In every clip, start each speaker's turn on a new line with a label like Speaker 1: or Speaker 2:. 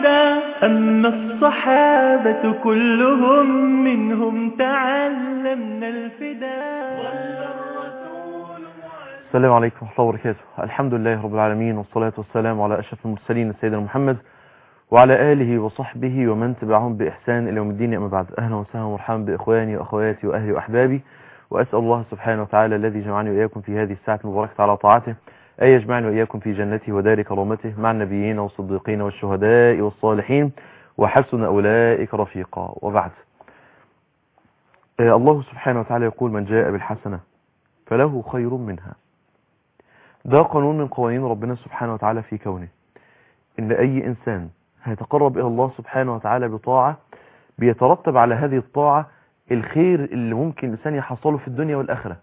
Speaker 1: واحدا أما الصحابة كلهم منهم تعلمنا الفداء ظل الرسول
Speaker 2: السلام عليكم ورحمة الله وبركاته الحمد لله رب العالمين والصلاة والسلام على أشرف المرسلين سيدنا محمد وعلى آله وصحبه ومن تبعهم بإحسان إلى يوم الدين أما بعد أهلا وسهلا ومرحبا بإخواني وأخواتي وأهلي وأحبابي وأسأل الله سبحانه وتعالى الذي جمعني وإياكم في هذه الساعة المباركة على طاعته أن يجمعني وإياكم في جنته ودار كرامته مع النبيين والصديقين والشهداء والصالحين وحسن أولئك رفيقا وبعد آه، الله سبحانه وتعالى يقول من جاء بالحسنة فله خير منها ده قانون من قوانين ربنا سبحانه وتعالى في كونه إن أي إنسان هيتقرب إلى الله سبحانه وتعالى بطاعة بيترتب على هذه الطاعة الخير اللي ممكن الإنسان يحصله في الدنيا والآخرة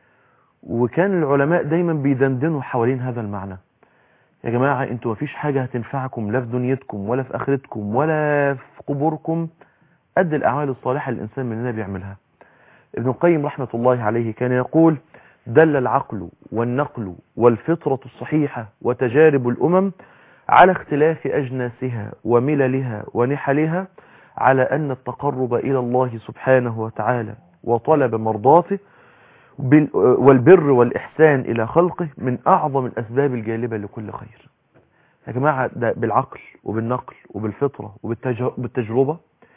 Speaker 2: وكان العلماء دايما بيدندنوا حوالين هذا المعنى يا جماعة انتوا مفيش حاجة هتنفعكم لا في دنيتكم ولا في آخرتكم ولا في قبوركم قد الأعمال الصالحة اللي الإنسان مننا بيعملها ابن القيم رحمة الله عليه كان يقول دل العقل والنقل والفطرة الصحيحة وتجارب الأمم على اختلاف أجناسها ومللها ونحلها على أن التقرب إلى الله سبحانه وتعالى وطلب مرضاته بال- والبر والإحسان إلى خلقه من أعظم الأسباب الجالبة لكل خير يا جماعة ده بالعقل وبالنقل وبالفطرة وبالتج- وبالتجربة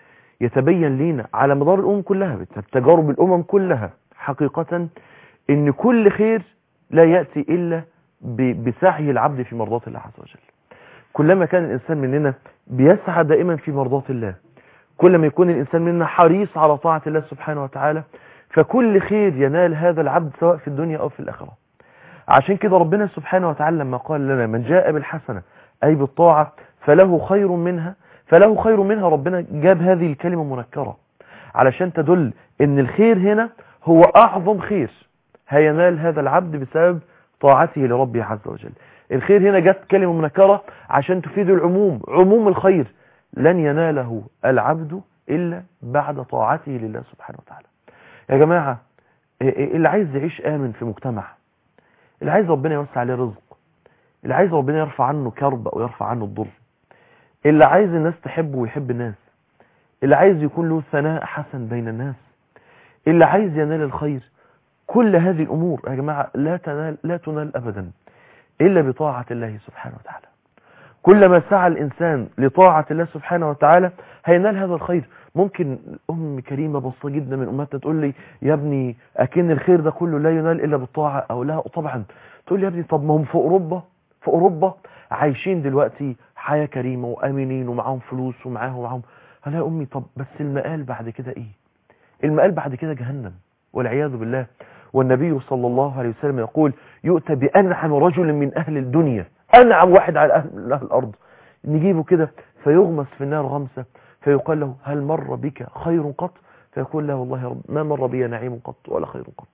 Speaker 2: يتبين لينا على مدار الأمم كلها بتجارب الأمم كلها حقيقة إن كل خير لا يأتي إلا ب- بسعي العبد في مرضاة الله عز وجل كلما كان الإنسان مننا بيسعى دائما في مرضاة الله كلما يكون الإنسان مننا حريص على طاعة الله سبحانه وتعالى فكل خير ينال هذا العبد سواء في الدنيا أو في الآخرة عشان كده ربنا سبحانه وتعالى لما قال لنا من جاء بالحسنة أي بالطاعة فله خير منها فله خير منها ربنا جاب هذه الكلمة منكرة علشان تدل ان الخير هنا هو أعظم خير هينال هذا العبد بسبب طاعته لربه عز وجل الخير هنا جت كلمة منكرة عشان تفيد العموم عموم الخير لن يناله العبد إلا بعد طاعته لله سبحانه وتعالى يا جماعة اللي عايز يعيش آمن في مجتمع اللي عايز ربنا يوسع عليه رزق اللي عايز ربنا يرفع عنه كرب أو يرفع عنه الضر اللي عايز الناس تحبه ويحب الناس اللي عايز يكون له ثناء حسن بين الناس اللي عايز ينال الخير كل هذه الأمور يا جماعة لا تنال, لا تنال أبدا إلا بطاعة الله سبحانه وتعالى كلما سعى الإنسان لطاعة الله سبحانه وتعالى هينال هذا الخير ممكن أم كريمة بسيطة جدا من أمتنا تقول لي يا ابني أكن الخير ده كله لا ينال إلا بالطاعة أو لا طبعا تقول لي يا ابني طب ما هم في أوروبا في أوروبا عايشين دلوقتي حياة كريمة وآمنين ومعاهم فلوس ومعاهم ومعاهم هلا يا أمي طب بس المقال بعد كده إيه المقال بعد كده جهنم والعياذ بالله والنبي صلى الله عليه وسلم يقول يؤتى بأنعم رجل من أهل الدنيا أنعم واحد على أهل, أهل الأرض نجيبه كده فيغمس في النار غمسة فيقال له هل مر بك خير قط فيقول له والله يا رب ما مر بي نعيم قط ولا خير قط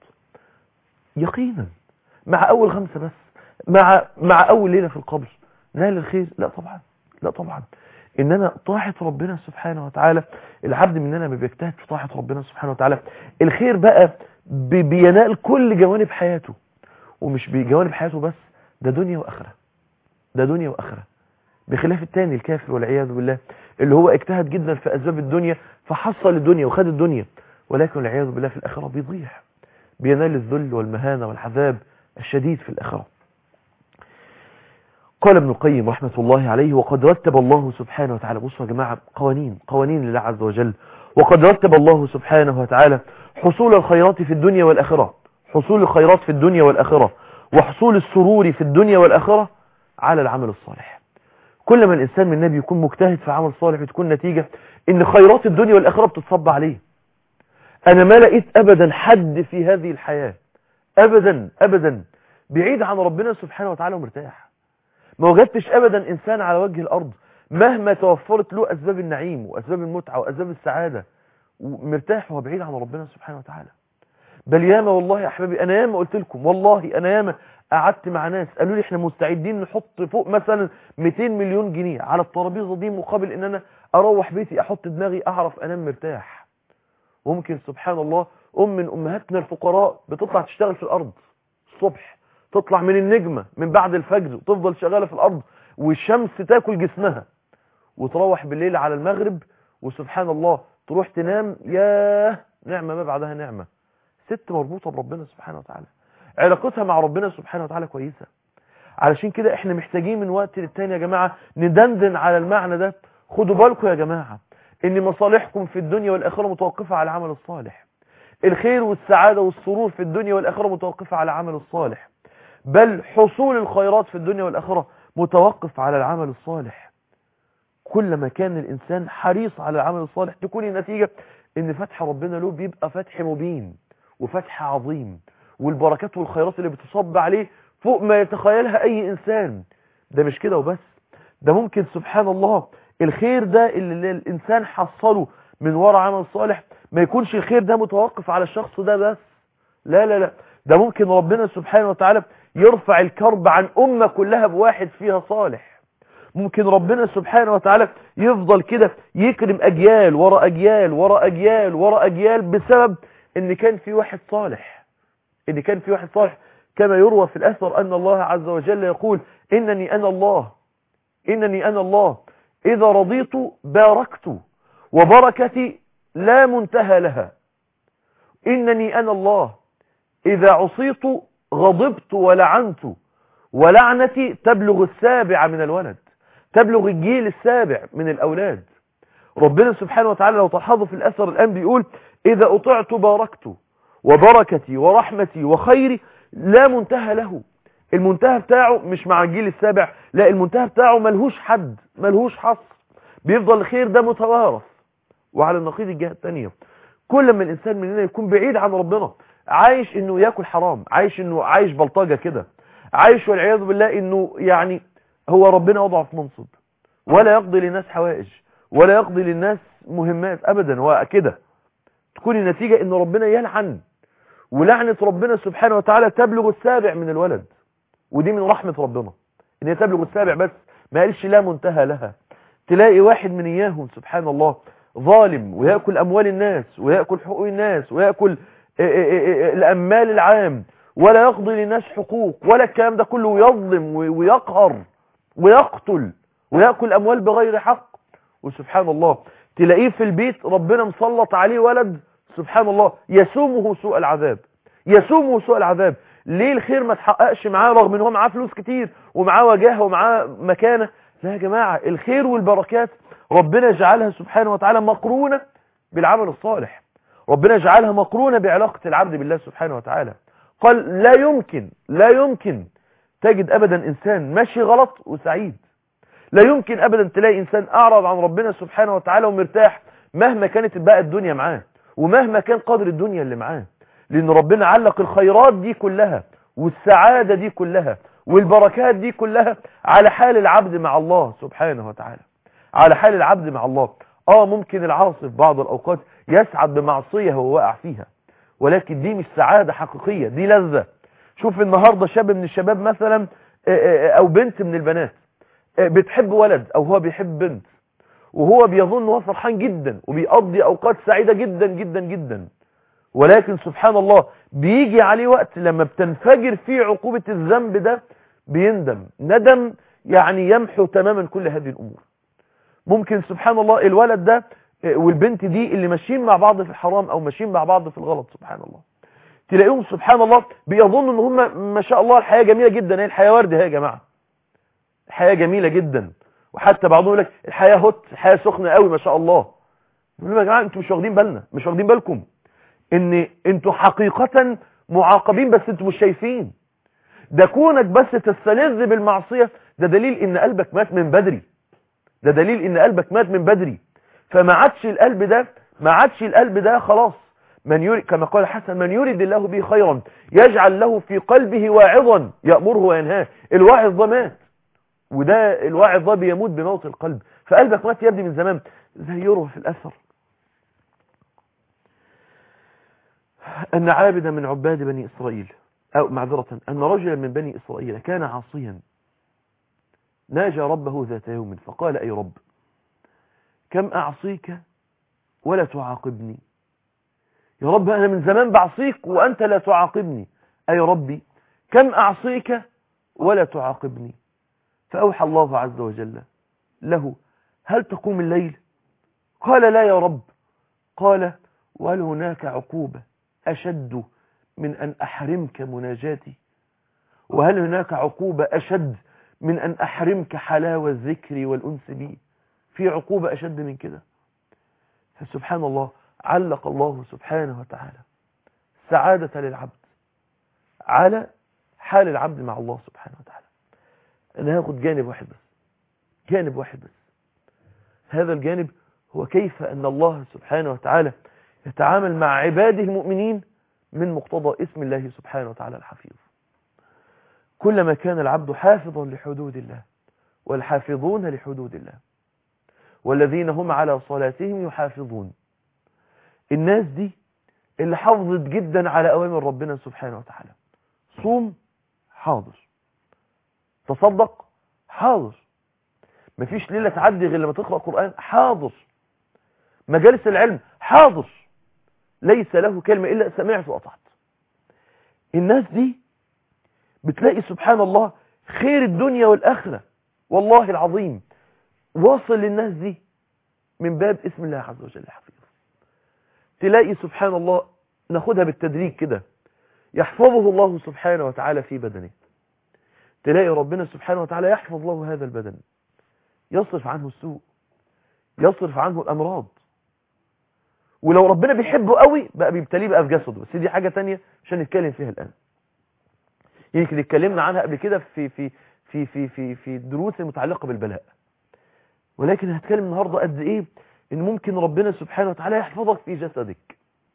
Speaker 2: يقينا مع أول غمسة بس مع مع أول ليلة في القبر نال الخير لا طبعا لا طبعا إنما طاعة ربنا سبحانه وتعالى العبد مننا ما بيجتهد في طاعة ربنا سبحانه وتعالى الخير بقى بي- بينال كل جوانب حياته ومش بجوانب حياته بس ده دنيا وآخرة ده دنيا وآخرة بخلاف التاني الكافر والعياذ بالله اللي هو اجتهد جدا في أسباب الدنيا فحصل الدنيا وخد الدنيا ولكن والعياذ بالله في الآخرة بيضيع بينال الذل والمهانة والعذاب الشديد في الآخرة قال ابن القيم رحمة الله عليه وقد رتب الله سبحانه وتعالى بصوا يا جماعة قوانين قوانين لله عز وجل وقد رتب الله سبحانه وتعالى حصول الخيرات في الدنيا والآخرة حصول الخيرات في الدنيا والآخرة وحصول السرور في الدنيا والآخرة على العمل الصالح كل ما الإنسان من النبي يكون مجتهد في عمل صالح بتكون نتيجة إن خيرات الدنيا والآخرة بتتصب عليه أنا ما لقيت أبدا حد في هذه الحياة أبدا أبدا بعيد عن ربنا سبحانه وتعالى ومرتاح ما وجدتش أبدا إنسان على وجه الأرض مهما توفرت له أسباب النعيم وأسباب المتعة وأسباب السعادة مرتاح وهو بعيد عن ربنا سبحانه وتعالى بل ياما والله يا أحبابي أنا ياما قلت لكم والله أنا ياما قعدت مع ناس قالوا لي احنا مستعدين نحط فوق مثلا 200 مليون جنيه على الترابيزه دي مقابل ان انا اروح بيتي احط دماغي اعرف انام مرتاح وممكن سبحان الله ام من امهاتنا الفقراء بتطلع تشتغل في الارض الصبح تطلع من النجمة من بعد الفجر وتفضل شغالة في الارض والشمس تاكل جسمها وتروح بالليل على المغرب وسبحان الله تروح تنام ياه نعمة ما بعدها نعمة ست مربوطة بربنا سبحانه وتعالى علاقتها مع ربنا سبحانه وتعالى كويسة علشان كده احنا محتاجين من وقت للتاني يا جماعة ندندن على المعنى ده خدوا بالكم يا جماعة ان مصالحكم في الدنيا والآخرة متوقفة على العمل الصالح الخير والسعادة والسرور في الدنيا والآخرة متوقفة على العمل الصالح بل حصول الخيرات في الدنيا والآخرة متوقف على العمل الصالح كلما كان الإنسان حريص على العمل الصالح تكون النتيجة ان فتح ربنا له بيبقى فتح مبين وفتح عظيم والبركات والخيرات اللي بتصب عليه فوق ما يتخيلها اي انسان ده مش كده وبس ده ممكن سبحان الله الخير ده اللي الانسان حصله من وراء عمل صالح ما يكونش الخير ده متوقف على الشخص ده بس لا لا لا ده ممكن ربنا سبحانه وتعالى يرفع الكرب عن أمة كلها بواحد فيها صالح ممكن ربنا سبحانه وتعالى يفضل كده يكرم أجيال ورا أجيال ورا أجيال ورا أجيال بسبب ان كان في واحد صالح ان كان في واحد صالح كما يروى في الأثر أن الله عز وجل يقول إنني أنا الله إنني أنا الله إذا رضيت باركت وبركتي لا منتهى لها إنني أنا الله إذا عصيت غضبت ولعنت ولعنتي تبلغ السابع من الولد تبلغ الجيل السابع من الأولاد ربنا سبحانه وتعالى لو تلاحظوا في الأثر الآن بيقول إذا أطعت باركت وبركتي ورحمتي وخيري لا منتهى له المنتهى بتاعه مش مع الجيل السابع لا المنتهى بتاعه ملهوش حد ملهوش حصر بيفضل الخير ده متوارث وعلى النقيض الجهة الثانية كل ما الإنسان مننا يكون بعيد عن ربنا عايش انه ياكل حرام عايش انه عايش بلطجة كده عايش والعياذ بالله انه يعني هو ربنا وضعه في منصب ولا يقضي للناس حوائج ولا يقضي للناس مهمات ابدا هو كده تكون النتيجة ان ربنا يلعن ولعنة ربنا سبحانه وتعالى تبلغ السابع من الولد ودي من رحمة ربنا ان هي تبلغ السابع بس ما قالش لا منتهى لها تلاقي واحد من اياهم سبحان الله ظالم ويأكل اموال الناس ويأكل حقوق الناس ويأكل الأمال العام ولا يقضي للناس حقوق ولا الكلام ده كله يظلم ويقهر ويقتل ويأكل أموال بغير حق وسبحان الله تلاقيه في البيت ربنا مسلط عليه ولد سبحان الله يسومه سوء العذاب يسومه سوء العذاب ليه الخير ما تحققش معاه رغم ان هو معاه فلوس كتير ومعاه وجاهه ومعاه مكانه لا يا جماعة الخير والبركات ربنا جعلها سبحانه وتعالى مقرونة بالعمل الصالح ربنا جعلها مقرونة بعلاقة العبد بالله سبحانه وتعالى قال لا يمكن لا يمكن تجد أبدا إنسان ماشي غلط وسعيد لا يمكن أبدا تلاقي إنسان أعرض عن ربنا سبحانه وتعالى ومرتاح مهما كانت بقى الدنيا معاه ومهما كان قدر الدنيا اللي معاه لأن ربنا علق الخيرات دي كلها والسعادة دي كلها والبركات دي كلها على حال العبد مع الله سبحانه وتعالى على حال العبد مع الله اه ممكن العاصي في بعض الأوقات يسعد بمعصية هو واقع فيها ولكن دي مش سعادة حقيقية دي لذة شوف النهاردة شاب من الشباب مثلا او بنت من البنات بتحب ولد او هو بيحب بنت وهو بيظن هو فرحان جدا وبيقضي اوقات سعيدة جدا جدا جدا ولكن سبحان الله بيجي عليه وقت لما بتنفجر فيه عقوبة الذنب ده بيندم ندم يعني يمحو تماما كل هذه الامور ممكن سبحان الله الولد ده والبنت دي اللي ماشيين مع بعض في الحرام او ماشيين مع بعض في الغلط سبحان الله تلاقيهم سبحان الله بيظنوا ان هم ما شاء الله الحياة جميلة جدا هي الحياة وردة هي يا جماعة الحياة جميلة جدا وحتى بعضهم يقول لك الحياة هوت الحياة سخنة قوي ما شاء الله يقول يا جماعة انتوا مش واخدين بالنا مش واخدين بالكم ان انتوا حقيقة معاقبين بس انتوا مش شايفين ده كونك بس تستلذ بالمعصية ده دليل ان قلبك مات من بدري ده دليل ان قلبك مات من بدري فما عادش القلب ده ما عادش القلب ده خلاص من يريد كما قال حسن من يريد الله به خيرا يجعل له في قلبه واعظا يأمره وينهاه الواعظ ده مات وده الواعظ ده بيموت بموت القلب فقلبك مات يبدي من زمان زي يروى في الأثر أن عابدا من عباد بني إسرائيل أو معذرة أن رجلا من بني إسرائيل كان عاصيا ناجى ربه ذات يوم فقال أي رب كم أعصيك ولا تعاقبني يا رب أنا من زمان بعصيك وأنت لا تعاقبني أي ربي كم أعصيك ولا تعاقبني فأوحى الله عز وجل له هل تقوم الليل قال لا يا رب قال وهل هناك عقوبة أشد من أن أحرمك مناجاتي وهل هناك عقوبة أشد من أن أحرمك حلاوة الذكر والأنس بي في عقوبة أشد من كده فسبحان الله علق الله سبحانه وتعالى سعادة للعبد على حال العبد مع الله سبحانه وتعالى أنا هاخد جانب واحد بس جانب واحد بس هذا الجانب هو كيف أن الله سبحانه وتعالى يتعامل مع عباده المؤمنين من مقتضى اسم الله سبحانه وتعالى الحفيظ كلما كان العبد حافظا لحدود الله والحافظون لحدود الله والذين هم على صلاتهم يحافظون الناس دي اللي حافظت جدا على أوامر ربنا سبحانه وتعالى صوم حاضر تصدق حاضر مفيش ليلة تعدي غير لما تقرأ قرآن حاضر مجالس العلم حاضر ليس له كلمة إلا سمعت وأطعت الناس دي بتلاقي سبحان الله خير الدنيا والآخرة والله العظيم واصل للناس دي من باب اسم الله عز وجل حفيظ تلاقي سبحان الله ناخدها بالتدريج كده يحفظه الله سبحانه وتعالى في بدنه تلاقي ربنا سبحانه وتعالى يحفظ له هذا البدن يصرف عنه السوء يصرف عنه الأمراض ولو ربنا بيحبه قوي بقى بيبتليه بقى في جسده بس دي حاجة تانية عشان نتكلم فيها الآن يمكن اتكلمنا عنها قبل كده في في في في في في الدروس المتعلقة بالبلاء ولكن هتكلم النهاردة قد ايه ان ممكن ربنا سبحانه وتعالى يحفظك في جسدك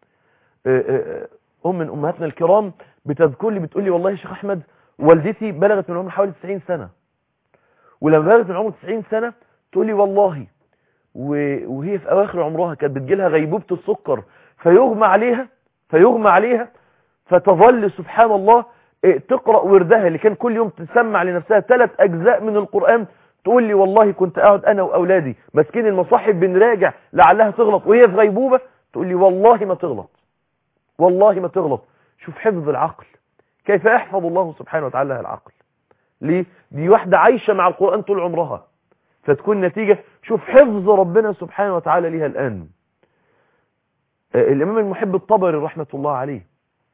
Speaker 2: ام من امهاتنا الكرام بتذكر لي بتقول لي والله يا شيخ احمد والدتي بلغت من عمر حوالي 90 سنة ولما بلغت من عمر 90 سنة تقول لي والله وهي في اواخر عمرها كانت بتجيلها غيبوبة السكر فيغمى عليها فيغمى عليها فتظل سبحان الله تقرأ وردها اللي كان كل يوم تسمع لنفسها ثلاث أجزاء من القرآن تقول لي والله كنت قاعد أنا وأولادي ماسكين المصاحف بنراجع لعلها تغلط وهي في غيبوبة تقول لي والله ما تغلط والله ما تغلط شوف حفظ العقل كيف يحفظ الله سبحانه وتعالى العقل ليه دي واحدة عايشة مع القرآن طول عمرها فتكون نتيجة شوف حفظ ربنا سبحانه وتعالى ليها الآن الإمام المحب الطبري رحمة الله عليه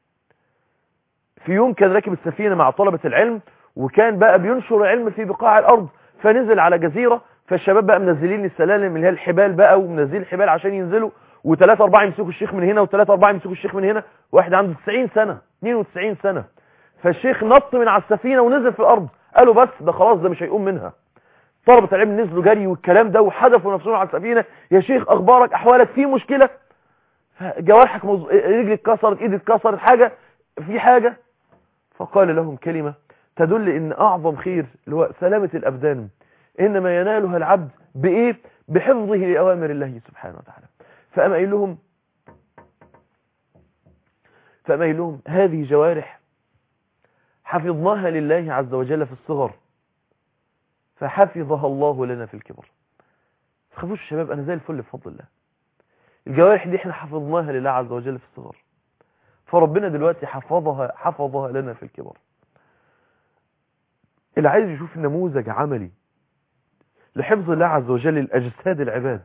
Speaker 2: في يوم كان راكب السفينة مع طلبة العلم وكان بقى بينشر العلم في بقاع الأرض فنزل على جزيرة فالشباب بقى منزلين السلالم اللي هي الحبال بقى ومنزلين الحبال عشان ينزلوا وثلاثة أربعة يمسكوا الشيخ من هنا وثلاثة أربعة يمسكوا الشيخ من هنا واحد عنده 90 سنة 92 سنة فالشيخ نط من على السفينة ونزل في الأرض قالوا بس ده خلاص ده مش هيقوم منها طلبة العلم نزلوا جري والكلام ده وحدفوا نفسهم على السفينة يا شيخ أخبارك أحوالك في مشكلة جوارحك مز... رجلك اتكسرت ايدك اتكسرت حاجة في حاجة فقال لهم كلمة تدل ان اعظم خير اللي هو سلامة الابدان انما ينالها العبد بايه بحفظه لاوامر الله سبحانه وتعالى فاما قايل لهم فاما قايل لهم هذه جوارح حفظناها لله عز وجل في الصغر فحفظها الله لنا في الكبر تخافوش الشباب انا زي الفل بفضل الله الجوارح دي احنا حفظناها لله عز وجل في الصغر فربنا دلوقتي حفظها حفظها لنا في الكبر اللي عايز يشوف نموذج عملي لحفظ الله عز وجل الأجساد العباد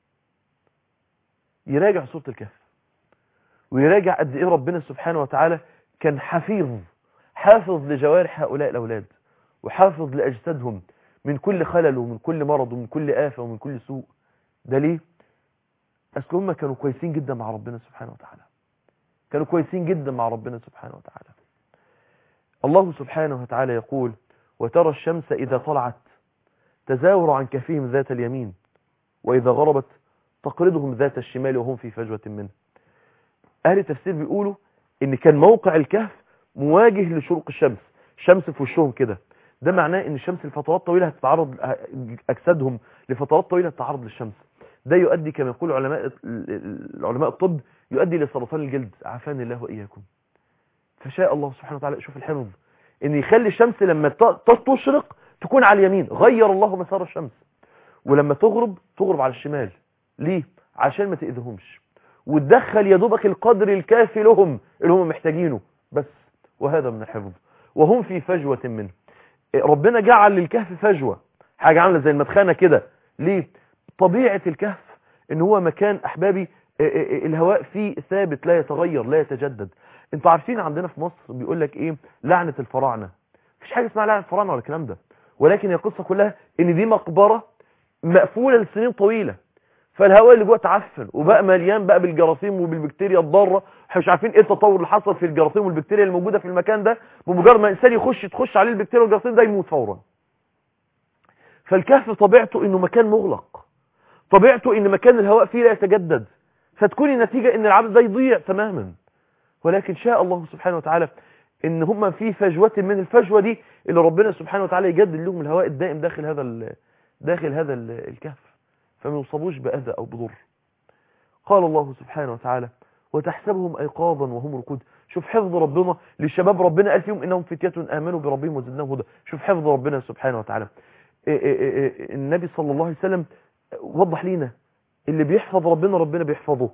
Speaker 2: يراجع سورة الكهف ويراجع قد ايه ربنا سبحانه وتعالى كان حفيظ حافظ لجوارح هؤلاء الأولاد وحافظ لأجسادهم من كل خلل ومن كل مرض ومن كل آفة ومن كل سوء ده ليه أصل هم كانوا كويسين جدا مع ربنا سبحانه وتعالى كانوا كويسين جدا مع ربنا سبحانه وتعالى الله سبحانه وتعالى يقول وترى الشمس إذا طلعت تزاور عن كفهم ذات اليمين وإذا غربت تقرضهم ذات الشمال وهم في فجوة منه أهل التفسير بيقولوا إن كان موقع الكهف مواجه لشروق الشمس الشمس في وشهم كده ده معناه إن الشمس لفترات طويلة هتتعرض أجسادهم لفترات طويلة تتعرض للشمس ده يؤدي كما يقول علماء العلماء الطب يؤدي لسرطان الجلد عافاني الله وإياكم فشاء الله سبحانه وتعالى شوف الحفظ ان يخلي الشمس لما تشرق تكون على اليمين غير الله مسار الشمس ولما تغرب تغرب على الشمال ليه عشان ما تأذيهمش وتدخل يا دوبك القدر الكافي لهم اللي هم محتاجينه بس وهذا من الحفظ وهم في فجوة منه ربنا جعل للكهف فجوة حاجة عاملة زي المدخنة كده ليه طبيعة الكهف ان هو مكان احبابي الهواء فيه ثابت لا يتغير لا يتجدد انتوا عارفين عندنا في مصر بيقول لك ايه لعنة الفراعنة مفيش حاجة اسمها لعنة الفراعنة ولا الكلام ده ولكن هي القصة كلها ان دي مقبرة مقفولة لسنين طويلة فالهواء اللي جوه تعفن وبقى مليان بقى بالجراثيم وبالبكتيريا الضاره احنا مش عارفين ايه التطور اللي حصل في الجراثيم والبكتيريا اللي موجوده في المكان ده بمجرد ما الانسان يخش تخش عليه البكتيريا والجراثيم ده يموت فورا فالكهف طبيعته انه مكان مغلق طبيعته ان مكان الهواء فيه لا يتجدد فتكون النتيجه ان العبد ده يضيع تماما ولكن شاء الله سبحانه وتعالى ان هم في فجوه من الفجوه دي اللي ربنا سبحانه وتعالى يجدد لهم الهواء الدائم داخل هذا داخل هذا الكهف فما يصابوش بأذى أو بضر قال الله سبحانه وتعالى وتحسبهم أيقاظا وهم ركود شوف حفظ ربنا للشباب ربنا قال فيهم إنهم فتية آمنوا بربهم وزدناهم هدى شوف حفظ ربنا سبحانه وتعالى إيه إيه إيه النبي صلى الله عليه وسلم وضح لينا اللي بيحفظ ربنا ربنا بيحفظه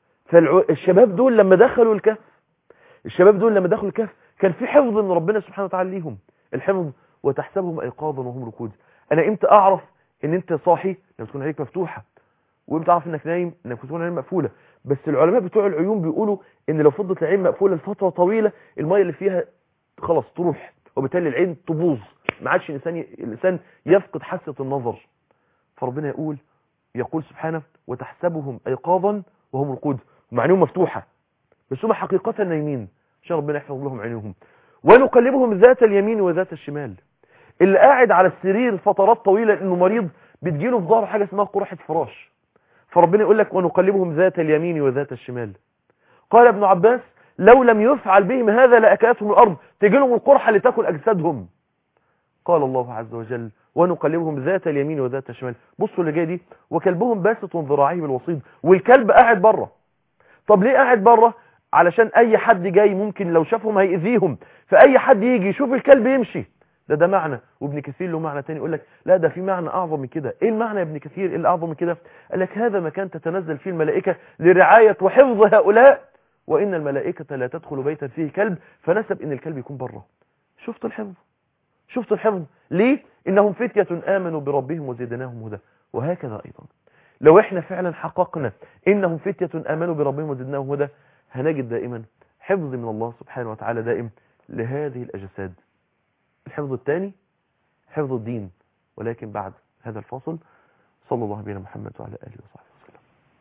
Speaker 2: فالشباب دول لما دخلوا الكهف الشباب دول لما دخلوا الكهف كان في حفظ من ربنا سبحانه وتعالى ليهم الحفظ وتحسبهم أيقاظا وهم ركود أنا إمتى أعرف ان انت صاحي لما تكون عينيك مفتوحة وانت عارف انك نايم انك تكون عينيك مقفولة بس العلماء بتوع العيون بيقولوا ان لو فضلت العين مقفولة لفترة طويلة المية اللي فيها خلاص تروح وبالتالي العين تبوظ ما عادش الانسان الانسان يفقد حاسة النظر فربنا يقول يقول سبحانه وتحسبهم ايقاظا وهم رقود ومعنيهم مفتوحة بس هم حقيقة نايمين عشان ربنا يحفظ لهم عينيهم ونقلبهم ذات اليمين وذات الشمال اللي قاعد على السرير فترات طويلة انه مريض بتجيله في ظهره حاجة اسمها قرحة فراش فربنا يقول لك ونقلبهم ذات اليمين وذات الشمال قال ابن عباس لو لم يفعل بهم هذا لأكلتهم الأرض تجيلهم القرحة لتاكل أجسادهم قال الله عز وجل ونقلبهم ذات اليمين وذات الشمال بصوا اللي جاي دي وكلبهم باسط ذراعيه بالوصيد والكلب قاعد بره طب ليه قاعد بره علشان اي حد جاي ممكن لو شافهم هيأذيهم فاي حد يجي يشوف الكلب يمشي ده ده معنى وابن كثير له معنى تاني يقول لك لا ده في معنى اعظم من كده ايه المعنى يا ابن كثير ايه الاعظم من كده قال لك هذا مكان تتنزل فيه الملائكه لرعايه وحفظ هؤلاء وان الملائكه لا تدخل بيتا فيه كلب فنسب ان الكلب يكون بره شفت الحفظ شفت الحفظ ليه انهم فتيه امنوا بربهم وزدناهم هدى وهكذا ايضا لو احنا فعلا حققنا انهم فتيه امنوا بربهم وزدناهم هدى هنجد دائما حفظ من الله سبحانه وتعالى دائم لهذه الاجساد الحفظ الثاني حفظ الدين ولكن بعد هذا الفاصل صلى الله عليه محمد وعلى آله وصحبه وسلم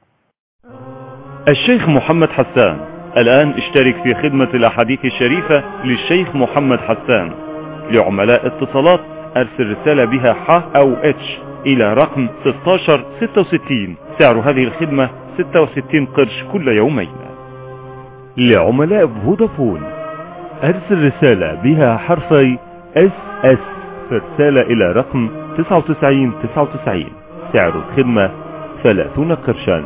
Speaker 3: الشيخ محمد حسان الآن اشترك في خدمة الأحاديث الشريفة للشيخ محمد حسان لعملاء اتصالات أرسل رسالة بها ح أو اتش إلى رقم 1666 سعر هذه الخدمة 66 قرش كل يومين لعملاء فودافون أرسل رسالة بها حرفي اس اس في رسالة الى رقم 99 99 سعر الخدمة 30 قرشا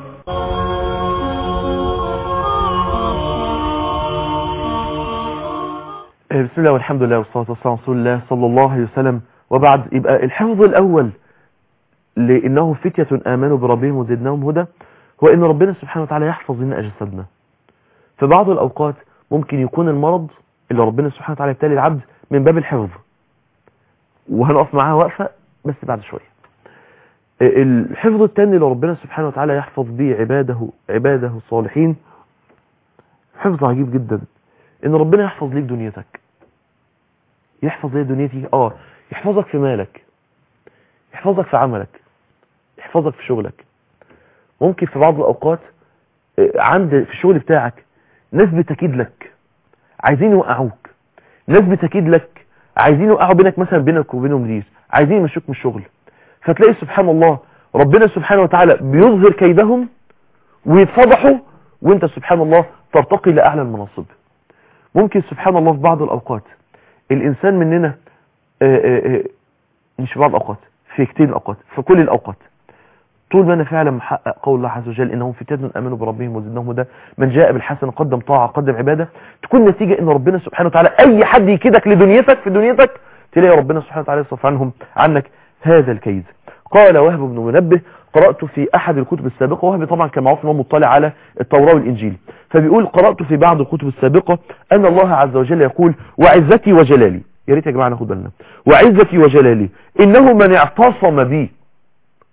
Speaker 2: بسم الله والحمد لله والصلاة والسلام على رسول الله صلى الله عليه وسلم وبعد يبقى الحفظ الأول لأنه فتية آمنوا بربهم وزدناهم هدى هو أن ربنا سبحانه وتعالى يحفظ لنا أجسادنا في بعض الأوقات ممكن يكون المرض اللي ربنا سبحانه وتعالى يبتلي العبد من باب الحفظ وهنقف معاها وقفة بس بعد شوية الحفظ التاني اللي ربنا سبحانه وتعالى يحفظ به عباده عباده الصالحين حفظ عجيب جدا ان ربنا يحفظ ليك دنيتك يحفظ ليه دنيتي اه يحفظك في مالك يحفظك في عملك يحفظك في شغلك ممكن في بعض الاوقات عند في الشغل بتاعك ناس بتكيد لك عايزين يوقعوك ناس بتكيد لك عايزين يوقعوا بينك مثلا بينك وبينهم مدير عايزين يمشوك من الشغل فتلاقي سبحان الله ربنا سبحانه وتعالى بيظهر كيدهم ويتفضحوا وانت سبحان الله ترتقي لأعلى المناصب ممكن سبحان الله في بعض الأوقات الإنسان مننا آآ آآ مش في بعض الأوقات في كتير الأوقات في كل الأوقات طول ما أنا فعلا محقق قول الله عز وجل إنهم فتاة أمنوا بربهم وزدناهم هدى من جاء بالحسنة قدم طاعة قدم عبادة تكون نتيجة إن ربنا سبحانه وتعالى أي حد يكيدك لدنيتك في دنيتك تلاقي ربنا سبحانه وتعالى يصرف عنهم عنك هذا الكيد قال وهب بن منبه قرأت في أحد الكتب السابقة وهب طبعا كان معروف أنه مطلع على التوراة والإنجيل فبيقول قرأت في بعض الكتب السابقة أن الله عز وجل يقول وعزتي وجلالي يا ريت يا جماعة ناخد بالنا وعزتي وجلالي إنه من اعتصم بي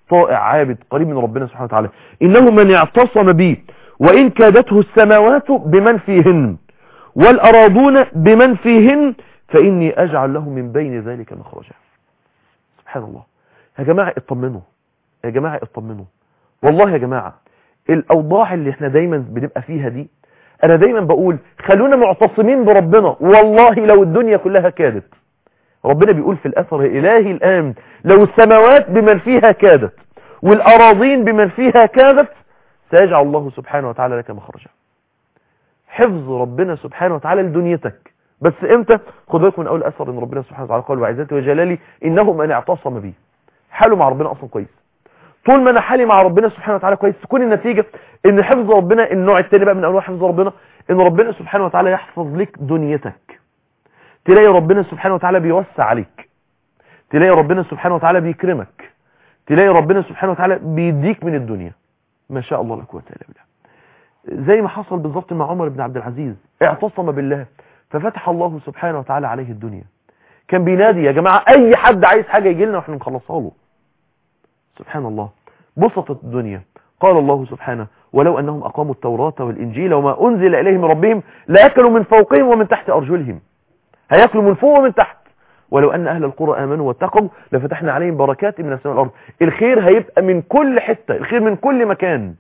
Speaker 2: طائع عابد قريب من ربنا سبحانه وتعالى إنه من اعتصم بي وإن كادته السماوات بمن فيهن والأراضون بمن فيهن فإني أجعل له من بين ذلك مخرجا سبحان الله يا جماعة اطمنوا يا جماعة اطمنوا والله يا جماعة الأوضاع اللي احنا دايما بنبقى فيها دي أنا دايما بقول خلونا معتصمين بربنا والله لو الدنيا كلها كادت ربنا بيقول في الأثر إلهي الآن لو السماوات بمن فيها كادت والأراضين بمن فيها كادت سيجعل الله سبحانه وتعالى لك مخرجا حفظ ربنا سبحانه وتعالى لدنيتك بس امتى خد بالكم من اول اثر ان ربنا سبحانه وتعالى قال وعزتي وجلالي انه من اعتصم بي حاله مع ربنا اصلا كويس طول ما انا حالي مع ربنا سبحانه وتعالى كويس تكون النتيجه ان حفظ ربنا النوع الثاني بقى من انواع حفظ ربنا ان ربنا سبحانه وتعالى يحفظ لك دنيتك تلاقي ربنا سبحانه وتعالى بيوسع عليك تلاقي ربنا سبحانه وتعالى بيكرمك تلاقي ربنا سبحانه وتعالى بيديك من الدنيا ما شاء الله لا قوه الا بالله زي ما حصل بالظبط مع عمر بن عبد العزيز اعتصم بالله ففتح الله سبحانه وتعالى عليه الدنيا كان بينادي يا جماعة اي حد عايز حاجة يجي لنا واحنا نخلصها له سبحان الله بسطت الدنيا قال الله سبحانه ولو انهم اقاموا التوراة والانجيل وما انزل اليهم من ربهم لاكلوا من فوقهم ومن تحت ارجلهم هياكلوا من فوق ومن تحت ولو ان اهل القرى امنوا واتقوا لفتحنا عليهم بركات من السماء والارض الخير هيبقى من كل حتة الخير من كل مكان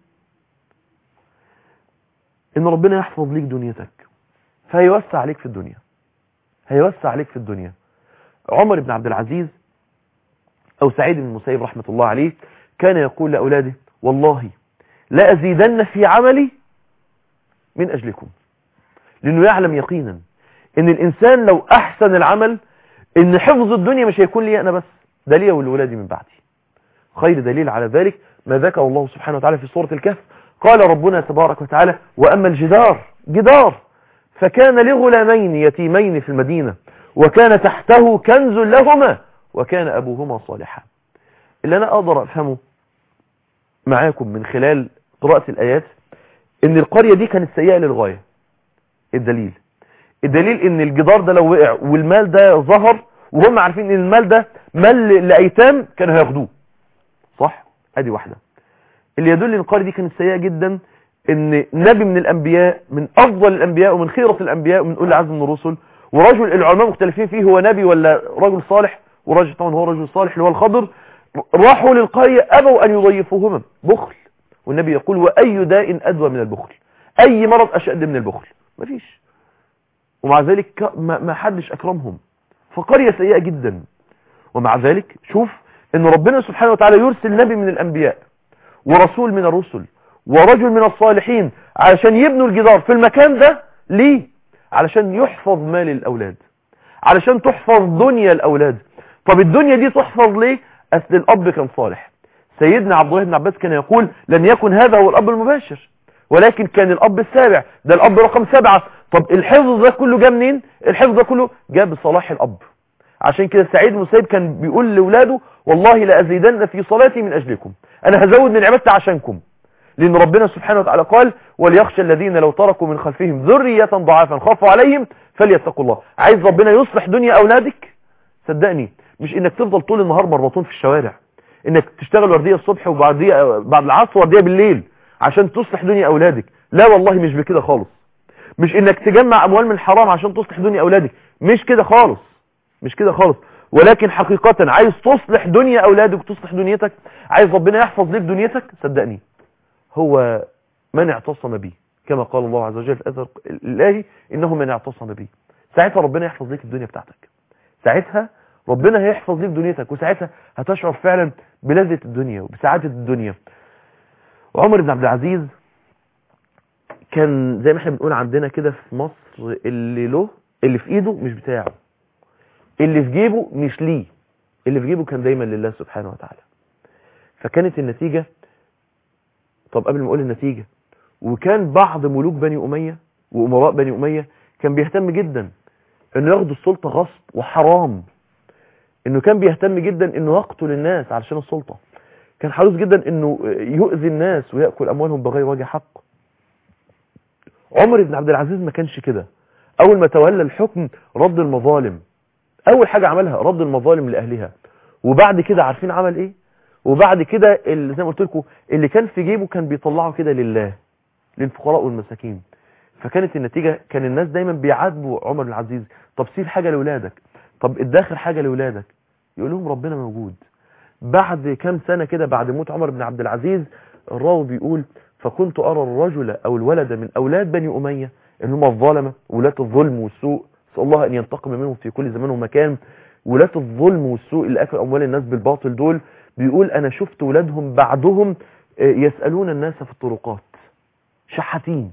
Speaker 2: ان ربنا يحفظ ليك دنيتك فهيوسع عليك في الدنيا هيوسع عليك في الدنيا عمر بن عبد العزيز او سعيد بن المسيب رحمة الله عليه كان يقول لأولاده والله لا أزيدن في عملي من أجلكم لأنه يعلم يقينا ان الإنسان لو أحسن العمل ان حفظ الدنيا مش هيكون لي أنا بس ده لي ولولادي من بعدي خير دليل على ذلك ما ذكر الله سبحانه وتعالى في سورة الكهف قال ربنا تبارك وتعالى وأما الجدار جدار فكان لغلامين يتيمين في المدينة وكان تحته كنز لهما وكان أبوهما صالحا اللي أنا أقدر أفهمه معاكم من خلال قراءة الآيات إن القرية دي كانت سيئة للغاية الدليل الدليل إن الجدار ده لو وقع والمال ده ظهر وهم عارفين إن المال ده مال لأيتام كانوا هياخدوه صح؟ أدي واحدة اللي يدل ان القرية دي كانت سيئة جدا ان نبي من الانبياء من افضل الانبياء ومن خيرة الانبياء ومن اولي عزم من الرسل ورجل العلماء مختلفين فيه هو نبي ولا رجل صالح ورجل طبعا هو رجل صالح اللي هو الخضر راحوا للقرية ابوا ان يضيفوهما بخل والنبي يقول واي داء ادوى من البخل اي مرض اشد من البخل مفيش ومع ذلك ما حدش اكرمهم فقرية سيئة جدا ومع ذلك شوف ان ربنا سبحانه وتعالى يرسل نبي من الانبياء ورسول من الرسل ورجل من الصالحين علشان يبنوا الجدار في المكان ده ليه علشان يحفظ مال الأولاد علشان تحفظ دنيا الأولاد طب الدنيا دي تحفظ ليه أصل الأب كان صالح سيدنا عبد الله بن عباس كان يقول لن يكن هذا هو الأب المباشر ولكن كان الأب السابع ده الأب رقم سبعة طب الحفظ ده كله جاء منين الحفظ ده كله جاء بصلاح الأب عشان كده سعيد المسيب كان بيقول لأولاده والله لأزيدن في صلاتي من أجلكم أنا هزود من عبادتي عشانكم لأن ربنا سبحانه وتعالى قال وليخشى الذين لو تركوا من خلفهم ذرية ضعافا خافوا عليهم فليتقوا الله عايز ربنا يصلح دنيا أولادك صدقني مش إنك تفضل طول النهار مربطون في الشوارع إنك تشتغل وردية الصبح وبعدية بعد العصر وردية بالليل عشان تصلح دنيا أولادك لا والله مش بكده خالص مش إنك تجمع أموال من الحرام عشان تصلح دنيا أولادك مش كده خالص مش كده خالص ولكن حقيقة عايز تصلح دنيا أولادك وتصلح دنيتك عايز ربنا يحفظ لك دنيتك صدقني هو من اعتصم بي كما قال الله عز وجل في أثر الإلهي إنه من اعتصم بي ساعتها ربنا يحفظ لك الدنيا بتاعتك ساعتها ربنا هيحفظ لك دنيتك وساعتها هتشعر فعلا بلذة الدنيا وبسعادة الدنيا وعمر بن عبد العزيز كان زي ما احنا بنقول عندنا كده في مصر اللي له اللي في ايده مش بتاعه اللي في جيبه مش ليه اللي في جيبه كان دايما لله سبحانه وتعالى فكانت النتيجة طب قبل ما اقول النتيجة وكان بعض ملوك بني أمية وأمراء بني أمية كان بيهتم جدا انه ياخدوا السلطة غصب وحرام انه كان بيهتم جدا انه يقتل الناس علشان السلطة كان حريص جدا انه يؤذي الناس ويأكل اموالهم بغير وجه حق عمر بن عبد العزيز ما كانش كده اول ما تولى الحكم رد المظالم اول حاجة عملها رد المظالم لاهلها وبعد كده عارفين عمل ايه وبعد كده اللي زي ما قلت لكم اللي كان في جيبه كان بيطلعه كده لله للفقراء والمساكين فكانت النتيجة كان الناس دايما بيعاتبوا عمر بن العزيز طب سيب حاجة لأولادك طب ادخر حاجة لأولادك يقول لهم ربنا موجود بعد كام سنة كده بعد موت عمر بن عبد العزيز الراوي بيقول فكنت أرى الرجل أو الولد من أولاد بني أمية اللي هم الظلمة ولاة الظلم والسوء نسأل الله أن ينتقم منهم في كل زمان ومكان ولاة الظلم والسوء اللي أكل أموال الناس بالباطل دول بيقول أنا شفت ولادهم بعدهم يسألون الناس في الطرقات شحاتين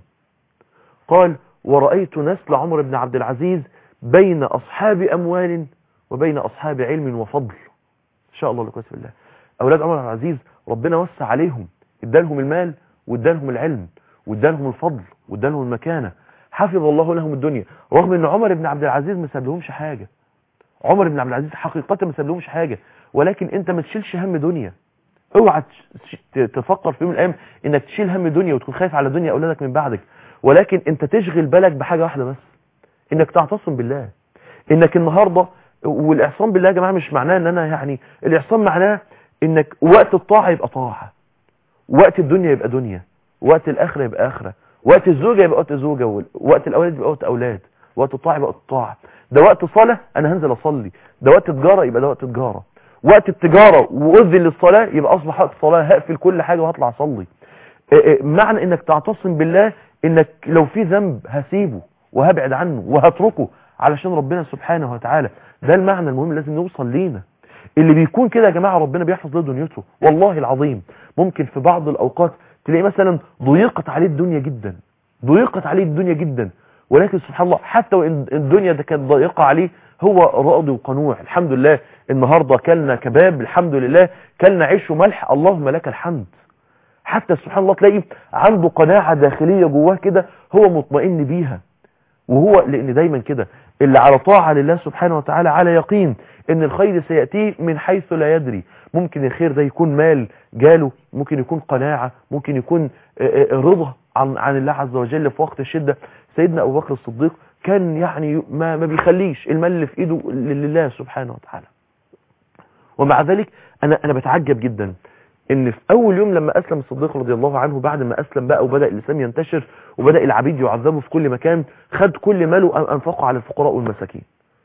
Speaker 2: قال ورأيت نسل عمر بن عبد العزيز بين أصحاب أموال وبين أصحاب علم وفضل إن شاء الله لكويس بالله أولاد عمر بن عبد العزيز ربنا وسع عليهم ادالهم المال وادالهم العلم وادالهم الفضل وادالهم المكانة حفظ الله لهم الدنيا رغم ان عمر بن عبد العزيز ما سابلهمش حاجة عمر بن عبد العزيز حقيقة ما سابلهمش حاجة ولكن انت ما تشيلش هم دنيا اوعى تفكر في يوم من الايام انك تشيل هم دنيا وتكون خايف على دنيا اولادك من بعدك ولكن انت تشغل بالك بحاجة واحدة بس انك تعتصم بالله انك النهاردة والاعصام بالله يا جماعة مش معناه ان انا يعني الاعصام معناه انك وقت الطاعة يبقى طاعة وقت الدنيا يبقى دنيا وقت الاخرة يبقى اخرة وقت الزوجة يبقى وقت زوجة وقت الاولاد يبقى وقت اولاد وقت الطاعة يبقى وقت الطاعة ده وقت صلاة انا هنزل اصلي ده وقت تجارة يبقى ده وقت تجارة وقت التجارة واذن للصلاة يبقى اصبح وقت الصلاة هقفل كل حاجة وهطلع اصلي معنى انك تعتصم بالله انك لو في ذنب هسيبه وهبعد عنه وهتركه علشان ربنا سبحانه وتعالى ده المعنى المهم لازم نوصل لينا اللي بيكون كده يا جماعة ربنا بيحفظ له دنيته والله العظيم ممكن في بعض الأوقات تلاقي مثلا ضيقت عليه الدنيا جدا ضيقت عليه الدنيا جدا ولكن سبحان الله حتى وإن الدنيا ده كانت ضيقة عليه هو راضي وقنوع الحمد لله النهاردة كلنا كباب الحمد لله كلنا عيش وملح اللهم لك الحمد حتى سبحان الله تلاقي عنده قناعة داخلية جواه كده هو مطمئن بيها وهو لان دايما كده اللي على طاعة لله سبحانه وتعالى على يقين ان الخير سيأتيه من حيث لا يدري ممكن الخير ده يكون مال جاله ممكن يكون قناعة ممكن يكون رضا عن, عن الله عز وجل في وقت الشدة سيدنا ابو بكر الصديق كان يعني ما, ما بيخليش المال اللي في ايده لله سبحانه وتعالى ومع ذلك انا انا بتعجب جدا ان في اول يوم لما اسلم الصديق رضي الله عنه بعد ما اسلم بقى وبدأ الاسلام ينتشر وبدأ العبيد يعذبوا في كل مكان خد كل ماله انفقه على الفقراء والمساكين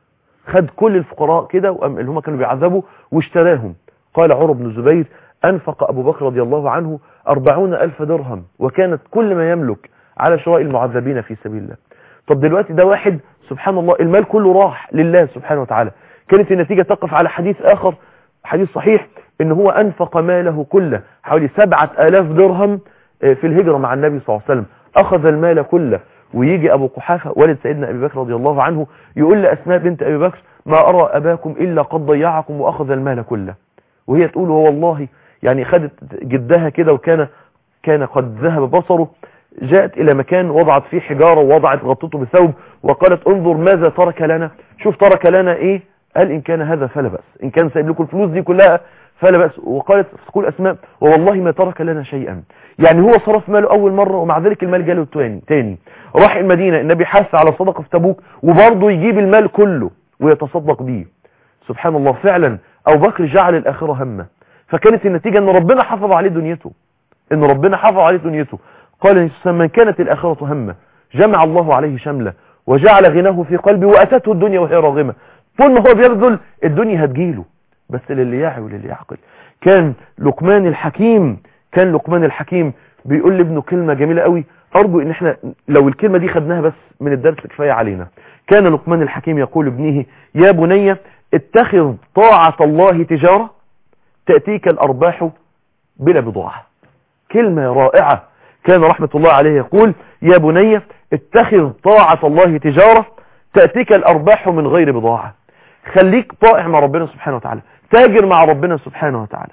Speaker 2: خد كل الفقراء كده اللي هم كانوا بيعذبوا واشتراهم قال عمر بن الزبير انفق ابو بكر رضي الله عنه أربعون الف درهم وكانت كل ما يملك على شراء المعذبين في سبيل الله طب دلوقتي ده واحد سبحان الله المال كله راح لله سبحانه وتعالى كانت النتيجة تقف على حديث اخر حديث صحيح ان هو انفق ماله كله حوالي سبعة الاف درهم في الهجرة مع النبي صلى الله عليه وسلم اخذ المال كله ويجي ابو قحافة والد سيدنا ابي بكر رضي الله عنه يقول لاسماء بنت ابي بكر ما ارى اباكم الا قد ضيعكم واخذ المال كله وهي تقول والله يعني خدت جدها كده وكان كان قد ذهب بصره جاءت الى مكان وضعت فيه حجارة ووضعت غطته بثوب وقالت انظر ماذا ترك لنا شوف ترك لنا ايه قال ان كان هذا فلا بأس ان كان سايب لكم الفلوس دي كلها فلا بأس وقالت تقول أسماء والله ما ترك لنا شيئا يعني هو صرف ماله أول مرة ومع ذلك المال جاله تاني تاني راح المدينة النبي حث على صدقة في تبوك وبرضه يجيب المال كله ويتصدق بيه سبحان الله فعلا أبو بكر جعل الآخرة همه فكانت النتيجة أن ربنا حفظ عليه دنيته أن ربنا حفظ عليه دنيته قال من كانت الآخرة همه جمع الله عليه شمله وجعل غناه في قلبه وأتته الدنيا وهي راغمة طول ما هو بيبذل الدنيا هتجيله بس للي يعي وللي يعقل كان لقمان الحكيم كان لقمان الحكيم بيقول لابنه كلمة جميلة قوي ارجو ان احنا لو الكلمة دي خدناها بس من الدرس كفاية علينا كان لقمان الحكيم يقول ابنه يا بني اتخذ طاعة الله تجارة تأتيك الارباح بلا بضاعة كلمة رائعة كان رحمة الله عليه يقول يا بني اتخذ طاعة الله تجارة تأتيك الارباح من غير بضاعة خليك طائع مع ربنا سبحانه وتعالى تاجر مع ربنا سبحانه وتعالى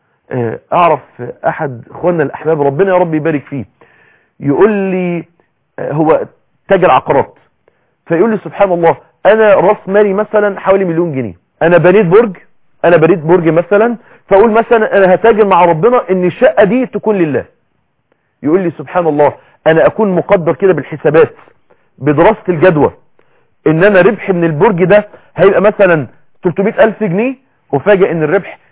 Speaker 2: اعرف احد اخواننا الاحباب ربنا يا رب يبارك فيه يقول لي هو تاجر عقارات فيقول لي سبحان الله انا راس مالي مثلا حوالي مليون جنيه انا بنيت برج انا بنيت برج مثلا فاقول مثلا انا هتاجر مع ربنا ان الشقة دي تكون لله يقول لي سبحان الله انا اكون مقدر كده بالحسابات بدراسة الجدوى ان انا ربح من البرج ده هيبقى مثلا 300 الف جنيه وفاجئ ان الربح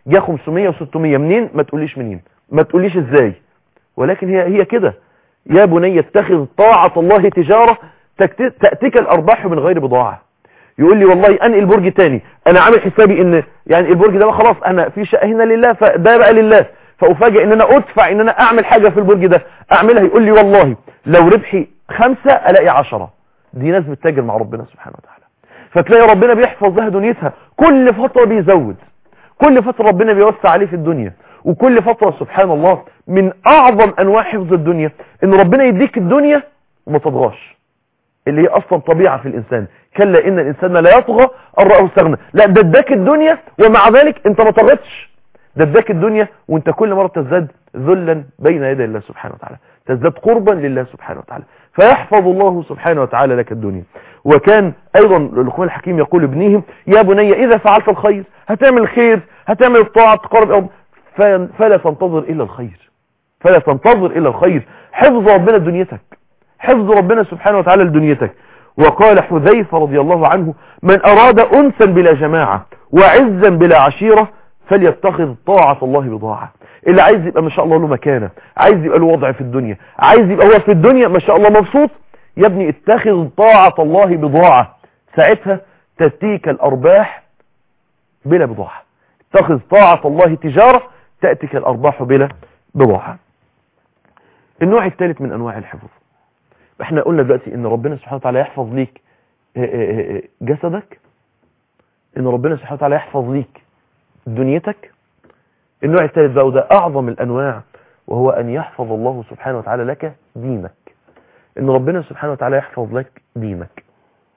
Speaker 2: جه 500 و600 منين ما تقوليش منين ما تقوليش ازاي ولكن هي هي كده يا بني اتخذ طاعة الله تجارة تكت- تأتيك الأرباح من غير بضاعة يقول لي والله انقل برج تاني انا عامل حسابي ان يعني البرج ده بقى خلاص انا في شقه هنا لله فده بقى لله فافاجئ ان انا ادفع ان انا اعمل حاجه في البرج ده اعملها يقول لي والله لو ربحي خمسة الاقي عشرة دي ناس بتتاجر مع ربنا سبحانه وتعالى فتلاقي ربنا بيحفظ لها دنيتها كل فتره بيزود كل فتره ربنا بيوسع عليه في الدنيا وكل فتره سبحان الله من اعظم انواع حفظ الدنيا ان ربنا يديك الدنيا وما تطغاش اللي هي اصلا طبيعة في الانسان كلا ان الانسان لا يطغى ان رآه استغنى لا ده اداك الدنيا ومع ذلك انت ما طغتش ده اداك الدنيا وانت كل مرة تزداد ذلا بين يدي الله سبحانه وتعالى تزداد قربا لله سبحانه وتعالى فيحفظ الله سبحانه وتعالى لك الدنيا وكان ايضا لقمان الحكيم يقول لابنهم يا بني اذا فعلت الخير هتعمل الخير هتعمل الطاعة تقرب أو ف- فلا تنتظر الا الخير فلا تنتظر الا الخير حفظ ربنا دنيتك حفظ ربنا سبحانه وتعالى لدنيتك وقال حذيفة رضي الله عنه من أراد أنسا بلا جماعة وعزا بلا عشيرة فليتخذ طاعة الله بضاعة اللي عايز يبقى ما شاء الله له مكانة عايز يبقى له وضع في الدنيا عايز يبقى هو في الدنيا ما شاء الله مبسوط يا ابني اتخذ طاعة الله بضاعة ساعتها تأتيك الأرباح بلا بضاعة اتخذ طاعة الله تجارة تأتيك الأرباح بلا بضاعة النوع الثالث من أنواع الحفظ احنا قلنا دلوقتي ان ربنا سبحانه وتعالى يحفظ ليك اه اه اه جسدك ان ربنا سبحانه وتعالى يحفظ ليك دنيتك النوع الثالث بقى وده اعظم الانواع وهو ان يحفظ الله سبحانه وتعالى لك دينك ان ربنا سبحانه وتعالى يحفظ لك دينك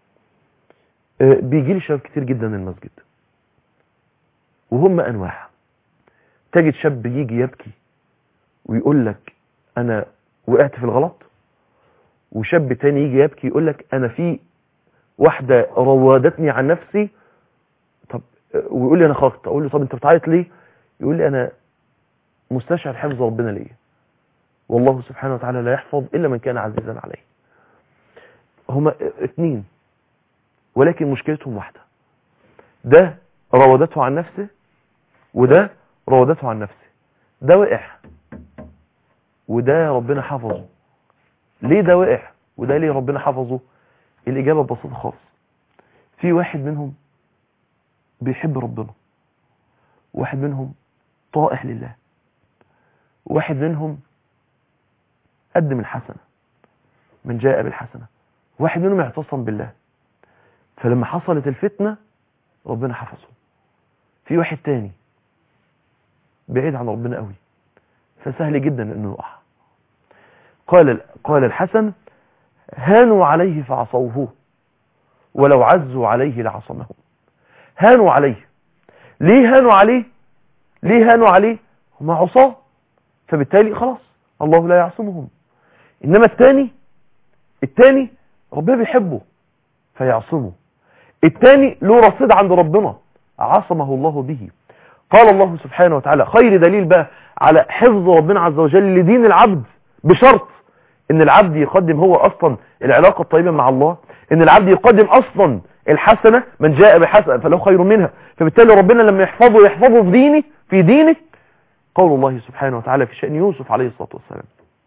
Speaker 2: بيجي لي شباب كتير جدا المسجد وهم انواع تجد شاب يجي يبكي ويقول لك انا وقعت في الغلط وشاب تاني يجي يبكي يقول لك انا في واحدة روادتني عن نفسي طب ويقول لي انا خرجت اقول له طب انت بتعيط ليه يقول لي انا مستشعر حفظ ربنا ليا والله سبحانه وتعالى لا يحفظ الا من كان عزيزا عليه هما اتنين ولكن مشكلتهم واحدة ده راودته عن نفسه وده راودته عن نفسه ده وقع وده ربنا حفظه ليه ده وقع وده ليه ربنا حفظه الإجابة بسيطة خالص في واحد منهم بيحب ربنا واحد منهم طائح لله واحد منهم قدم الحسنة من جاء بالحسنة واحد منهم اعتصم بالله فلما حصلت الفتنة ربنا حفظه في واحد تاني بعيد عن ربنا قوي فسهل جدا انه يقع قال قال الحسن هانوا عليه فعصوه ولو عزوا عليه لعصمهم هانوا عليه ليه هانوا عليه ليه هانوا عليه هم عصاه فبالتالي خلاص الله لا يعصمهم انما الثاني الثاني ربنا بيحبه فيعصمه الثاني له رصيد عند ربنا عصمه الله به قال الله سبحانه وتعالى خير دليل بقى على حفظ ربنا عز وجل لدين العبد بشرط ان العبد يقدم هو اصلا العلاقة الطيبة مع الله ان العبد يقدم اصلا الحسنة من جاء بحسنة فله خير منها فبالتالي ربنا لما يحفظه يحفظه في دينه في دينه قول الله سبحانه وتعالى في شأن يوسف عليه الصلاة والسلام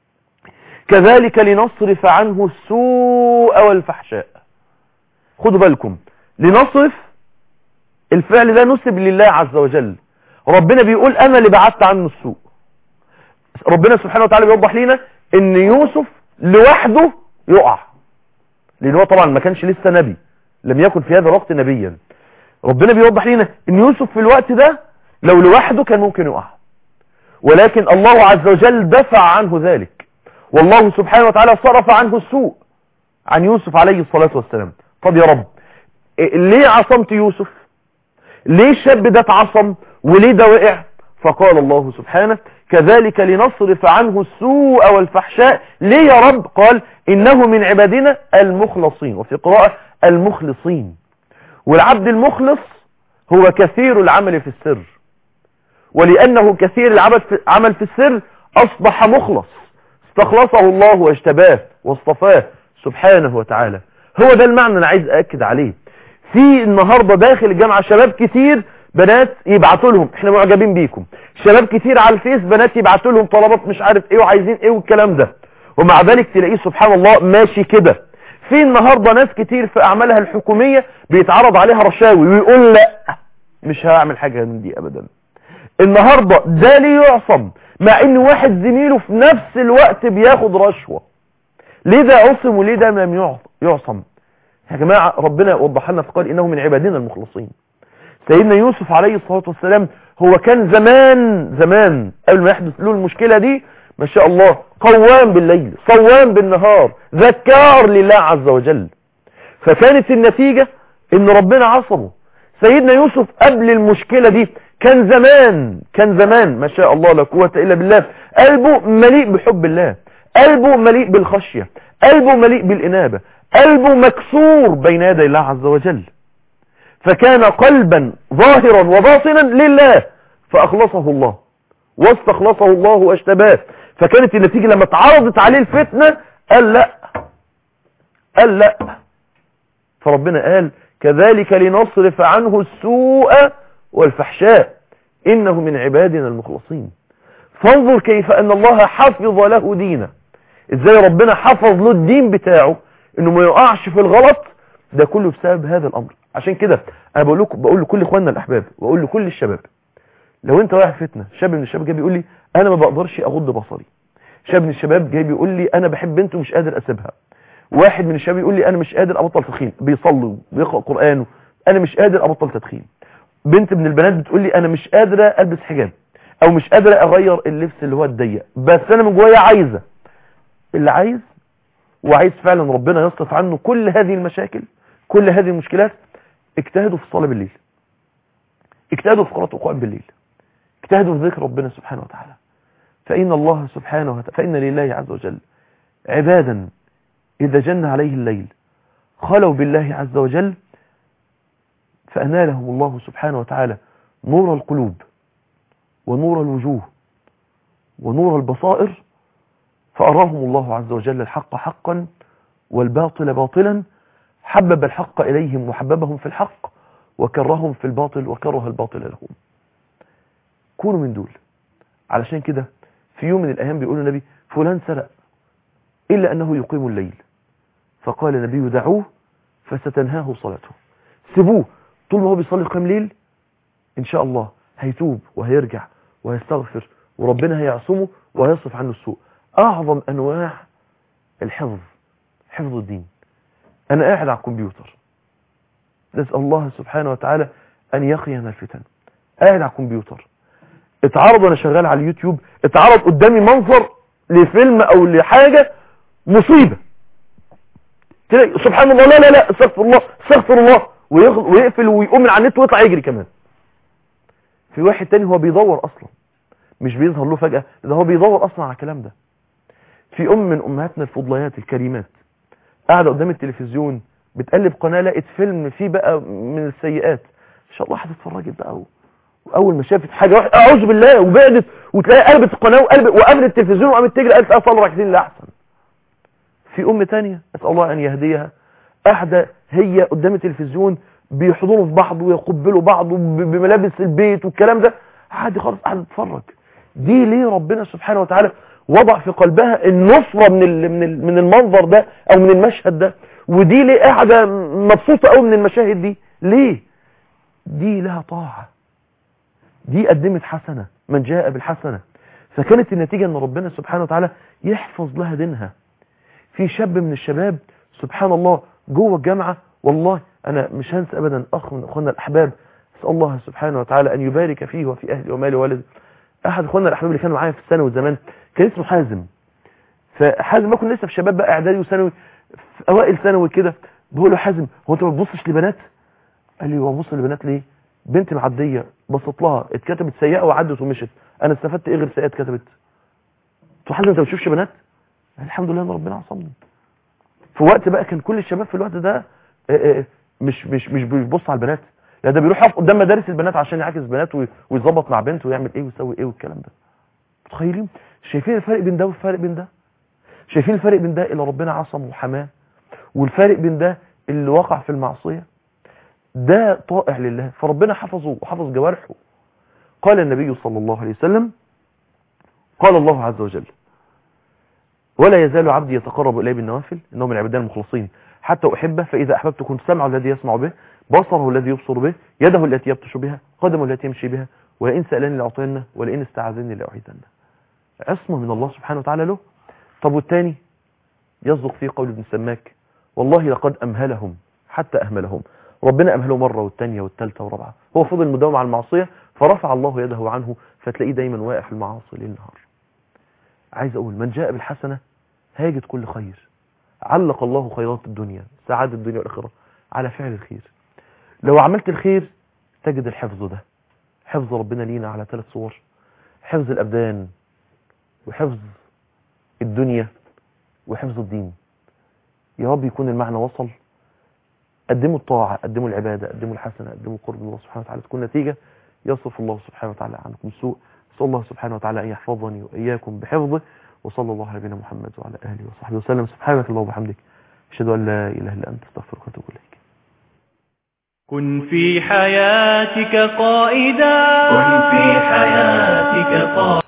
Speaker 2: كذلك لنصرف عنه السوء والفحشاء خدوا بالكم لنصرف الفعل ده نسب لله عز وجل ربنا بيقول انا اللي بعدت عنه السوء ربنا سبحانه وتعالى بيوضح لنا ان يوسف لوحده يقع لان هو طبعا ما كانش لسه نبي لم يكن في هذا الوقت نبيا ربنا بيوضح لنا ان يوسف في الوقت ده لو لوحده كان ممكن يقع ولكن الله عز وجل دفع عنه ذلك والله سبحانه وتعالى صرف عنه السوء عن يوسف عليه الصلاة والسلام طب يا رب ليه عصمت يوسف ليه الشاب ده اتعصم وليه ده وقع فقال الله سبحانه كذلك لنصرف عنه السوء والفحشاء ليه يا رب قال إنه من عبادنا المخلصين وفي قراءة المخلصين والعبد المخلص هو كثير العمل في السر ولأنه كثير العمل في السر أصبح مخلص استخلصه الله واجتباه واصطفاه سبحانه وتعالى هو ده المعنى أنا عايز أأكد عليه في النهاردة داخل الجامعة شباب كتير بنات يبعتوا لهم احنا معجبين بيكم شباب كتير على الفيس بنات يبعتوا لهم طلبات مش عارف ايه وعايزين ايه والكلام ده ومع ذلك تلاقيه سبحان الله ماشي كده في النهاردة ناس كتير في اعمالها الحكومية بيتعرض عليها رشاوي ويقول لا مش هعمل حاجة من دي ابدا النهاردة ده ليه يعصم مع ان واحد زميله في نفس الوقت بياخد رشوة ليه ده عصم وليه ده لم يعصم يا جماعة ربنا وضح لنا فقال انه من عبادنا المخلصين سيدنا يوسف عليه الصلاة والسلام هو كان زمان زمان قبل ما يحدث له المشكلة دي ما شاء الله قوام بالليل صوام بالنهار ذكار لله عز وجل فكانت النتيجة ان ربنا عصمه سيدنا يوسف قبل المشكلة دي كان زمان كان زمان ما شاء الله لا قوة الا بالله قلبه مليء بحب الله قلبه مليء بالخشية قلبه مليء بالانابة قلبه مكسور بين يدي الله عز وجل فكان قلبا ظاهرا وباطنا لله فأخلصه الله واستخلصه الله واشتباه فكانت النتيجة لما اتعرضت عليه الفتنة قال لا قال لا فربنا قال كذلك لنصرف عنه السوء والفحشاء إنه من عبادنا المخلصين فانظر كيف أن الله حفظ له دينه ازاي ربنا حفظ له الدين بتاعه انه ما يقعش في الغلط ده كله بسبب هذا الامر عشان كده انا بقول لكم بقول لكل اخواننا الاحباب واقول لكل الشباب لو انت واقع فتنه شاب من الشباب جاي بيقول لي انا ما بقدرش اغض بصري شاب من الشباب جاي بيقول لي انا بحب بنت ومش قادر اسيبها واحد من الشباب يقول لي انا مش قادر ابطل تدخين بيصلي وبيقرا قران انا مش قادر ابطل تدخين بنت من البنات بتقول لي انا مش قادره البس حجاب او مش قادره اغير اللبس اللي هو الضيق بس انا من جوايا عايزه اللي عايز وعايز فعلا ربنا يصرف عنه كل هذه المشاكل كل هذه المشكلات اجتهدوا في الصلاة بالليل اجتهدوا في قراءة القرآن بالليل اجتهدوا في ذكر ربنا سبحانه وتعالى فإن الله سبحانه وتعالى فإن لله عز وجل عبادا إذا جن عليه الليل خلوا بالله عز وجل فأنالهم الله سبحانه وتعالى نور القلوب ونور الوجوه ونور البصائر فأراهم الله عز وجل الحق حقا والباطل باطلا حبب الحق إليهم وحببهم في الحق وكرههم في الباطل وكره الباطل لهم كونوا من دول علشان كده في يوم من الأيام بيقول النبي فلان سرق إلا أنه يقيم الليل فقال النبي دعوه فستنهاه صلاته سيبوه طول ما هو بيصلي قيام ليل إن شاء الله هيتوب وهيرجع وهيستغفر وربنا هيعصمه وهيصرف عنه السوء أعظم أنواع الحفظ حفظ الدين أنا قاعد على الكمبيوتر نسأل الله سبحانه وتعالى أن يقينا الفتن قاعد على الكمبيوتر اتعرض وانا شغال على اليوتيوب اتعرض قدامي منظر لفيلم او لحاجة مصيبة تلاقي سبحان الله لا لا لا استغفر الله استغفر الله ويقفل ويقوم من على النت ويطلع يجري كمان في واحد تاني هو بيدور اصلا مش بيظهر له فجأة ده هو بيدور اصلا على الكلام ده في ام من امهاتنا الفضليات الكريمات قاعدة قدام التلفزيون بتقلب قناة لقت فيلم فيه بقى من السيئات ان شاء الله هتتفرجت بقى و... واول ما شافت حاجة واحدة اعوذ بالله وبعدت وتلاقي قلبت القناة وقلبت وقفلت التلفزيون وقامت تجري قالت اصلي ركعتين اللي احسن في ام تانية اسال الله ان يهديها قاعدة هي قدام التلفزيون بيحضنوا في بعض ويقبلوا بعض بملابس البيت والكلام ده عادي خالص قاعده تتفرج دي ليه ربنا سبحانه وتعالى وضع في قلبها النصرة من ال من ال من المنظر ده او من المشهد ده ودي ليه قاعده مبسوطه قوي من المشاهد دي ليه دي لها طاعه دي قدمت حسنه من جاء بالحسنه فكانت النتيجه ان ربنا سبحانه وتعالى يحفظ لها دينها في شاب من الشباب سبحان الله جوه الجامعه والله انا مش هنسى ابدا اخ من اخواننا الاحباب اسال الله سبحانه وتعالى ان يبارك فيه وفي اهلي ومالي وولدي احد اخواننا الاحباب اللي كانوا معايا في الثانوي زمان كان اسمه حازم فحازم ما كنا لسه في شباب بقى اعدادي وثانوي في اوائل ثانوي كده بقول له حازم هو انت ما بتبصش لبنات قال لي هو ببص لبنات ليه بنت معديه بصيت لها اتكتبت سيئه وعدت ومشت انا استفدت ايه غير سيئه اتكتبت قلت له حازم انت ما بتشوفش بنات الحمد لله ان ربنا عصمني في وقت بقى كان كل الشباب في الوقت ده مش مش مش بيبص على البنات لا ده بيروح يقف قدام مدارس البنات عشان يعاكس بنات ويظبط مع بنت ويعمل ايه ويسوي ايه والكلام ده متخيلين شايفين الفرق بين ده والفرق بين ده شايفين الفرق بين ده اللي ربنا عصم وحماه والفرق بين ده اللي وقع في المعصية ده طائع لله فربنا حفظه وحفظ جوارحه قال النبي صلى الله عليه وسلم قال الله عز وجل ولا يزال عبدي يتقرب إلي بالنوافل إنه من العبادين المخلصين حتى أحبه فإذا أحببت كنت سمعه الذي يسمع به بصره الذي يبصر به يده التي يبطش بها قدمه التي يمشي بها ولئن سألني لأعطينه ولئن استعاذني لأعيذنه عصمة من الله سبحانه وتعالى له طب والتاني يصدق فيه قول ابن سماك والله لقد أمهلهم حتى أهملهم ربنا أمهله مرة والتانية والتالتة والرابعة هو فضل مداوم على المعصية فرفع الله يده عنه فتلاقيه دايما واقع في المعاصي ليل نهار عايز أقول من جاء بالحسنة هاجد كل خير علق الله خيرات الدنيا سعادة الدنيا والآخرة على فعل الخير لو عملت الخير تجد الحفظ ده حفظ ربنا لينا على ثلاث صور حفظ الأبدان وحفظ الدنيا وحفظ الدين يا رب يكون المعنى وصل قدموا الطاعة قدموا العبادة قدموا الحسنة قدموا قرب الله سبحانه وتعالى تكون نتيجة يصف الله سبحانه وتعالى عنكم سوء صلى الله سبحانه وتعالى أن يحفظني وإياكم بحفظه وصلى الله على نبينا محمد وعلى آله وصحبه وسلم سبحانك اللهم وبحمدك أشهد أن لا إله إلا أنت استغفرك وأتوب إليك
Speaker 1: كن في حياتك قائدا كن في حياتك قائدا